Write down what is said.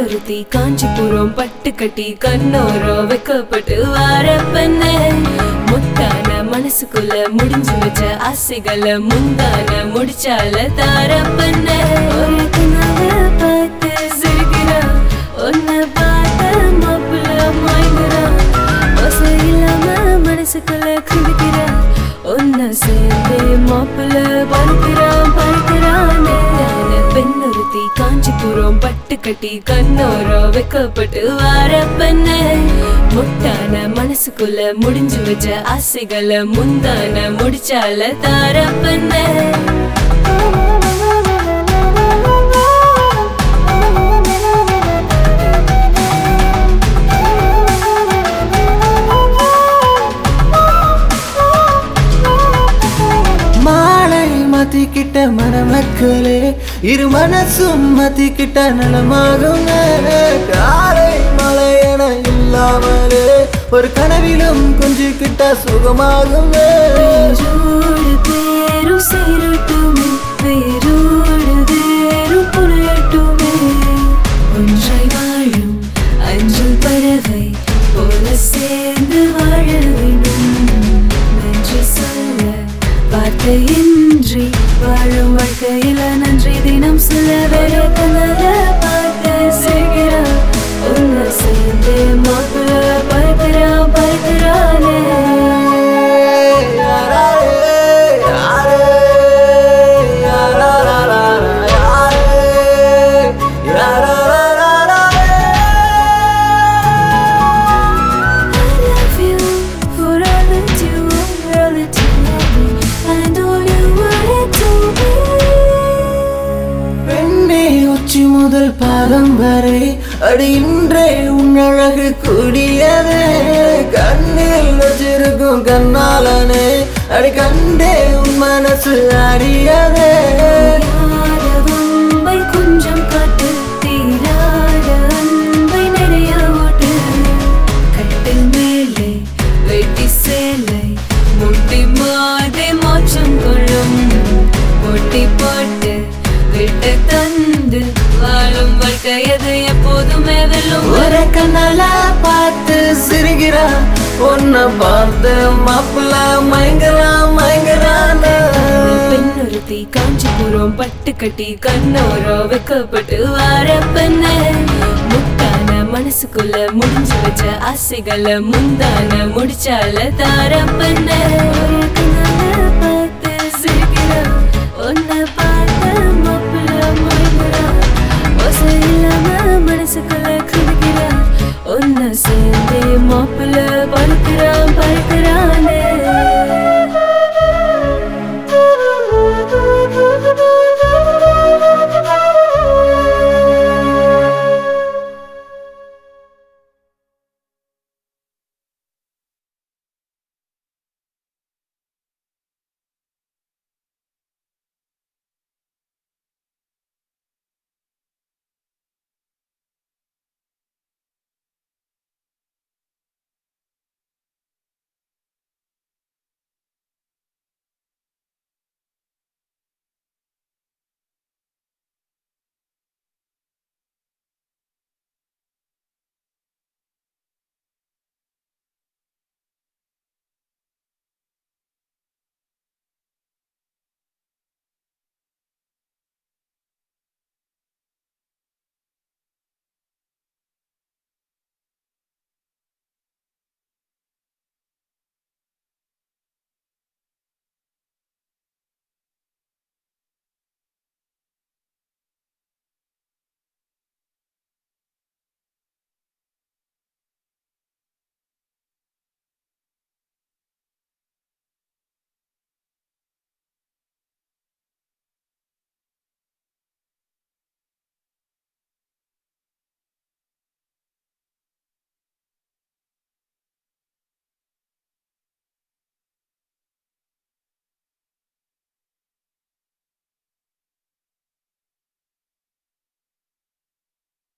பெண்ணொருத்தி காஞ்சிபுரம் பட்டு கட்டி கண்ணோரம் வைக்கப்பட்டு வார பெண்ணே முத்தான மனசுக்குள்ள முடிஞ்சு வச்ச ஆசைகளை முந்தான முடிச்சால தார பெண்ணே ஒரு கனவை பார்த்து சிரிக்கிறா உன்னை பார்த்த மாப்பிள்ள மாய்கிறா ஓசை இல்லாம மனசுக்குள்ள குதிக்கிறா ஒன்ன சேர்ந்து மாப்பிள்ள பறக்கிறான் பறக்கிறானே பெண்ணொருத்தி காஞ்சிபுரம் பட்டு கட்டி கண்ணோரம் வைக்கப்பட்டு வார பெண்ணே முட்டான மனசுக்குள்ள முடிஞ்சு வச்ச ஆசைகளை முந்தான முடிச்சால தார பெண்ணே மாலை மாத்திக்கிட்ட மணமக்களே இரு மனசும் மாத்திக்கிட்ட நலமாகுங்க காலை மலை என இல்லாமலே ஒரு கனவிலும் கொஞ்சிக்கிட்ட சுகமாகுங்க வேரோடு பேரும் சேரட்டுமே வேரோடு வேரும் புனையட்டுமே ஒன்றை வாழும் அஞ்சல் பறவை போல சேர்ந்து வாழ வேண்டும் நன்றி சொல்ல வார்த்தையின்றி வாழும் வாழ்க்கையில நன்றி தினம் சொல்ல வேற கனல பார்த்து சிரிக்கிறா உன்னை சேர்ந்து மாப்பிள்ள பறக்கிறா பறக்கிறானே I love you for all that you are, all that you love me, and all you wanted to be. பெண்ணே உச்சி முதல் பாதம் வரை அடி இன்றே உன் அழகு கூடியதே கண்ணில் வச்சிருக்கும் கண்ணாலனே அடி கண்டே உன் மனசு அறியதே யார வம்பை கொஞ்சம் காட்டு, தீராத அன்பை நிறைய ஓட்டு. கட்டில் மேலே வெட்டி சேலை, முட்டி மோதி மோட்சம் கொள்ளும். போட்டி போட்டு விட்டு தந்து வாழும் வாழ்க்கை எது எப்போதுமே வெல்லும் ஒரு கண்ணால பார்த்து சிரிக்கிறா உன்னை பார்த்து மாப்பிள்ள மயங்கறான் மயங்கறான் பெண்ணொருத்தி காஞ்சிபுரம் பட்டு கட்டி கண்ணோரம் வைக்கப்பட்டு வார பெண்ணே முட்டான மனசுக்குள்ள முடிஞ்சு வச்ச ஆசைகளை முந்தான முடிச்சால தார பெண்ணே ஒரு கண்ணால பார்த்து சிரிக்கிறா உன்னை பார்த்து